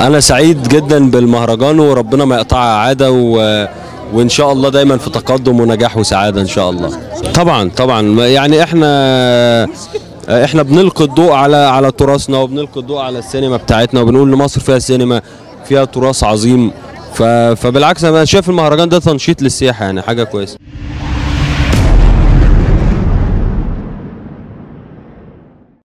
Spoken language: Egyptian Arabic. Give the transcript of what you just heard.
انا سعيد جدا بالمهرجان وربنا ما يقطعها عاده و... وان شاء الله دايما في تقدم ونجاح وسعاده ان شاء الله طبعا طبعا يعني احنا احنا بنلقي الضوء على على تراثنا وبنلقي الضوء على السينما بتاعتنا وبنقول ان مصر فيها سينما فيها تراث عظيم ف... فبالعكس انا شايف المهرجان ده تنشيط للسياحه يعني حاجه كويسه